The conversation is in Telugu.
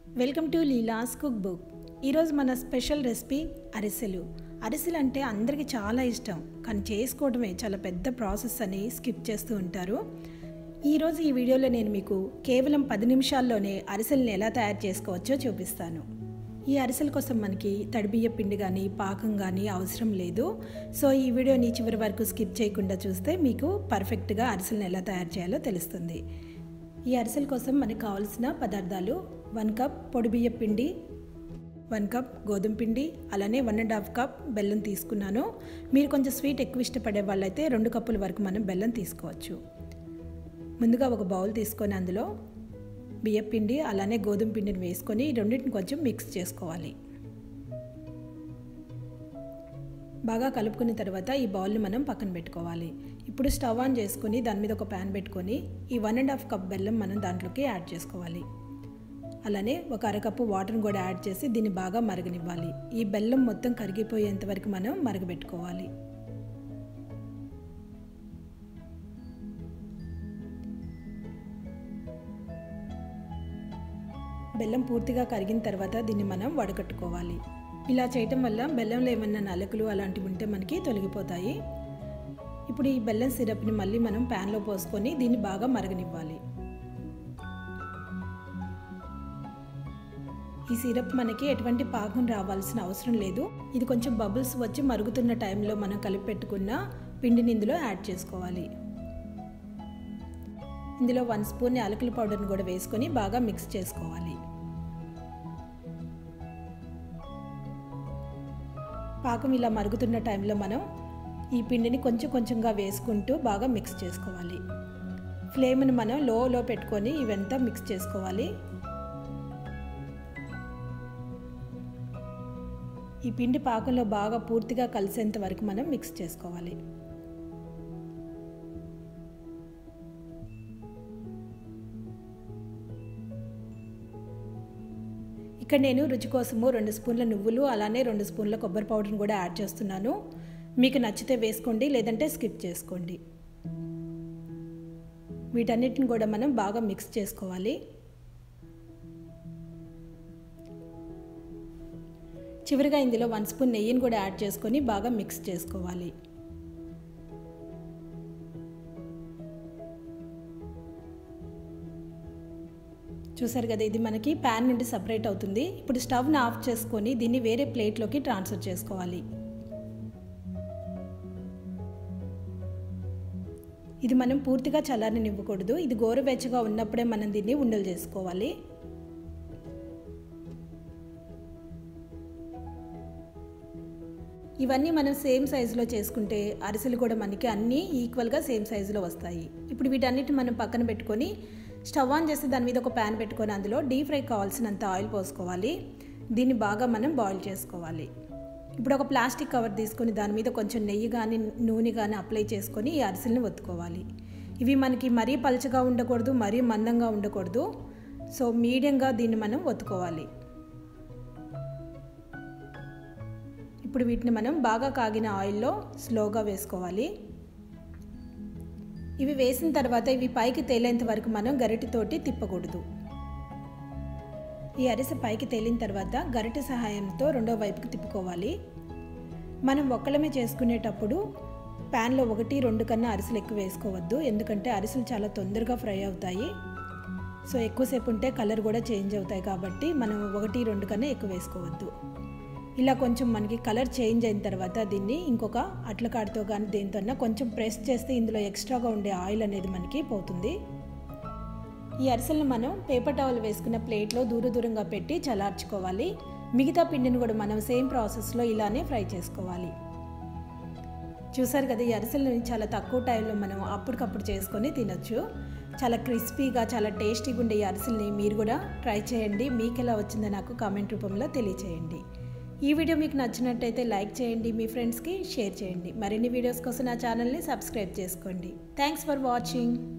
welcome to Leelas cook book ఈరోజు మన స్పెషల్ రెసిపీ అరిసెలు అరిసెలు అంటే అందరికీ చాలా ఇష్టం కానీ చేసుకోవడమే చాలా పెద్ద ప్రాసెస్ అని స్కిప్ చేస్తూ ఉంటారు ఈరోజు ఈ వీడియోలో నేను మీకు కేవలం పది నిమిషాల్లోనే అరిసెల్ని ఎలా తయారు చేసుకోవచ్చో చూపిస్తాను ఈ అరిసెల కోసం మనకి తడిబియ్య పిండి కానీ పాకం కానీ అవసరం లేదు సో ఈ వీడియోని చివరి వరకు స్కిప్ చేయకుండా చూస్తే మీకు పర్ఫెక్ట్గా అరిసెలను ఎలా తయారు చేయాలో తెలుస్తుంది ఈ అరిసెల కోసం మనకు కావాల్సిన పదార్థాలు వన్ కప్ పొడి బియ్య పిండి వన్ కప్ గోధుమ పిండి అలానే వన్ అండ్ హాఫ్ కప్ బెల్లం తీసుకున్నాను మీరు కొంచెం స్వీట్ ఎక్కువ ఇష్టపడే వాళ్ళైతే రెండు కప్పుల వరకు మనం బెల్లం తీసుకోవచ్చు ముందుగా ఒక బౌల్ తీసుకొని అందులో బియ్య పిండి అలానే గోధుమ పిండిని వేసుకొని రెండింటిని కొంచెం మిక్స్ చేసుకోవాలి బాగా కలుపుకున్న తర్వాత ఈ బౌల్ని మనం పక్కన పెట్టుకోవాలి ఇప్పుడు స్టవ్ ఆన్ చేసుకొని దాని మీద ఒక ప్యాన్ పెట్టుకొని ఈ వన్ అండ్ హాఫ్ కప్ బెల్లం మనం దాంట్లోకి యాడ్ చేసుకోవాలి అలానే ఒక అరకప్పు వాటర్ని కూడా యాడ్ చేసి దీన్ని బాగా మరగనివ్వాలి ఈ బెల్లం మొత్తం కరిగిపోయేంత వరకు మనం మరగబెట్టుకోవాలి బెల్లం పూర్తిగా కరిగిన తర్వాత దీన్ని మనం వడకట్టుకోవాలి ఇలా చేయటం వల్ల బెల్లంలో ఏమన్నా నలకలు అలాంటివి ఉంటే మనకి తొలగిపోతాయి ఇప్పుడు ఈ బెల్లం సిరప్ని మళ్ళీ మనం ప్యాన్లో పోసుకొని దీన్ని బాగా మరగనివ్వాలి ఈ సిరప్ మనకి ఎటువంటి పాకం రావాల్సిన అవసరం లేదు ఇది కొంచెం బబుల్స్ వచ్చి మరుగుతున్న టైంలో మనం కలిపి పెట్టుకున్న పిండిని ఇందులో యాడ్ చేసుకోవాలి ఇందులో వన్ స్పూన్ యాలకుల పౌడర్ని కూడా వేసుకొని బాగా మిక్స్ చేసుకోవాలి పాకం ఇలా మరుగుతున్న టైంలో మనం ఈ పిండిని కొంచెం కొంచెంగా వేసుకుంటూ బాగా మిక్స్ చేసుకోవాలి ఫ్లేమ్ని మనం లోలో పెట్టుకొని ఇవంతా మిక్స్ చేసుకోవాలి ఈ పిండి పాకంలో బాగా పూర్తిగా కలిసేంత వరకు మనం మిక్స్ చేసుకోవాలి ఇక్కడ నేను రుచి కోసము రెండు స్పూన్ల నువ్వులు అలానే రెండు స్పూన్ల కొబ్బరి పౌడర్ని కూడా యాడ్ చేస్తున్నాను మీకు నచ్చితే వేసుకోండి లేదంటే స్కిప్ చేసుకోండి వీటన్నిటిని కూడా మనం బాగా మిక్స్ చేసుకోవాలి చివరిగా ఇందులో వన్ స్పూన్ నెయ్యిని కూడా యాడ్ చేసుకొని బాగా మిక్స్ చేసుకోవాలి చూసారు కదా ఇది మనకి ప్యాన్ నుండి సపరేట్ అవుతుంది ఇప్పుడు స్టవ్ని ఆఫ్ చేసుకొని దీన్ని వేరే ప్లేట్లోకి ట్రాన్స్ఫర్ చేసుకోవాలి ఇది మనం పూర్తిగా చల్లారనివ్వకూడదు ఇది గోరువెచ్చగా ఉన్నప్పుడే మనం దీన్ని ఉండలు చేసుకోవాలి ఇవన్నీ మనం సేమ్ సైజులో చేసుకుంటే అరిసెలు కూడా మనకి అన్నీ ఈక్వల్గా సేమ్ సైజులో వస్తాయి ఇప్పుడు వీటన్నిటిని మనం పక్కన పెట్టుకొని స్టవ్ ఆన్ చేసి దాని మీద ఒక ప్యాన్ పెట్టుకొని అందులో డీప్ ఫ్రై కావాల్సినంత ఆయిల్ పోసుకోవాలి దీన్ని బాగా మనం బాయిల్ చేసుకోవాలి ఇప్పుడు ఒక ప్లాస్టిక్ కవర్ తీసుకొని దాని మీద కొంచెం నెయ్యి కానీ నూనె కానీ అప్లై చేసుకొని ఈ అరిసెల్ని ఒత్తుకోవాలి ఇవి మనకి మరీ పలుచగా ఉండకూడదు మరీ మందంగా ఉండకూడదు సో మీడియంగా దీన్ని మనం ఒత్తుకోవాలి ఇప్పుడు వీటిని మనం బాగా కాగిన ఆయిల్లో స్లోగా వేసుకోవాలి ఇవి వేసిన తర్వాత ఇవి పైకి తేలేంత వరకు మనం గరిటెతోటి తిప్పకూడదు ఈ అరిసె పైకి తేలిన తర్వాత గరిటె సహాయంతో రెండో వైపుకి తిప్పుకోవాలి మనం ఒక్కలమే చేసుకునేటప్పుడు ప్యాన్లో ఒకటి రెండు కన్నా అరిసెలు ఎక్కువ వేసుకోవద్దు ఎందుకంటే అరిసెలు చాలా తొందరగా ఫ్రై అవుతాయి సో ఎక్కువసేపు ఉంటే కలర్ కూడా చేంజ్ అవుతాయి కాబట్టి మనం ఒకటి రెండు కన్నా ఎక్కువ వేసుకోవద్దు ఇలా కొంచెం మనకి కలర్ చేంజ్ అయిన తర్వాత దీన్ని ఇంకొక అట్లకాడితో కానీ దేనితో కొంచెం ప్రెస్ చేస్తే ఇందులో ఎక్స్ట్రాగా ఉండే ఆయిల్ అనేది మనకి పోతుంది ఈ అరిసెలను మనం పేపర్ టవల్ వేసుకున్న ప్లేట్లో దూర దూరంగా పెట్టి చల్లార్చుకోవాలి మిగతా పిండిని కూడా మనం సేమ్ ప్రాసెస్లో ఇలానే ఫ్రై చేసుకోవాలి చూసారు కదా ఈ అరిసెలను చాలా తక్కువ టైంలో మనం అప్పటికప్పుడు చేసుకొని తినొచ్చు చాలా క్రిస్పీగా చాలా టేస్టీగా ఉండే ఈ అరిసెల్ని మీరు కూడా ట్రై చేయండి మీకు ఎలా వచ్చిందో నాకు కామెంట్ రూపంలో తెలియచేయండి ఈ వీడియో మీకు నచ్చినట్టయితే లైక్ చేయండి మీ ఫ్రెండ్స్కి షేర్ చేయండి మరిన్ని వీడియోస్ కోసం నా ఛానల్ని సబ్స్క్రైబ్ చేసుకోండి థ్యాంక్స్ ఫర్ వాచింగ్